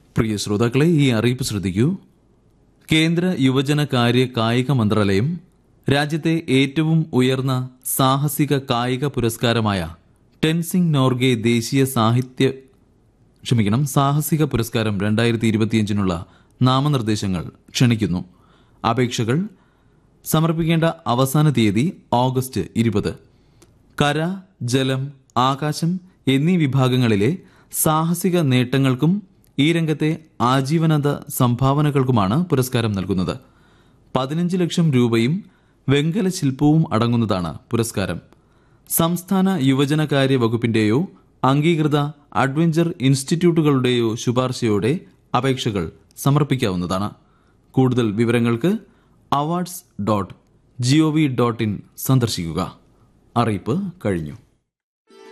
പ്രിയ ശ്രോതാക്കളെ ഈ അറിയിപ്പ് ശ്രദ്ധിക്കൂ കേന്ദ്ര യുവജന കാര്യ കായിക മന്ത്രാലയം രാജ്യത്തെ ഏറ്റവും ഉയർന്ന സാഹസിക കായിക പുരസ്കാരമായ ടെൻസിംഗ് നോർഗെ ദേശീയ സാഹിത്യ ക്ഷമിക്കണം സാഹസിക പുരസ്കാരം രണ്ടായിരത്തി ഇരുപത്തിയഞ്ചിനുള്ള നാമനിർദ്ദേശങ്ങൾ ക്ഷണിക്കുന്നു അപേക്ഷകൾ സമർപ്പിക്കേണ്ട അവസാന തീയതി ഓഗസ്റ്റ് ഇരുപത് കര ജലം ആകാശം എന്നീ വിഭാഗങ്ങളിലെ സാഹസിക നേട്ടങ്ങൾക്കും ഈ രംഗത്തെ ആജീവനത സംഭാവനകൾക്കുമാണ് പുരസ്കാരം നൽകുന്നത് പതിനഞ്ച് ലക്ഷം രൂപയും വെങ്കല ശില്പവും അടങ്ങുന്നതാണ് പുരസ്കാരം സംസ്ഥാന യുവജനകാര്യ വകുപ്പിന്റെയോ അംഗീകൃത അഡ്വഞ്ചർ ഇൻസ്റ്റിറ്റ്യൂട്ടുകളുടെയോ ശുപാർശയോടെ അപേക്ഷകൾ സമർപ്പിക്കാവുന്നതാണ് കൂടുതൽ വിവരങ്ങൾക്ക് awards dot G O V dot in സന്ദർശിക്കുക അറിയിപ്പ് കഴിഞ്ഞു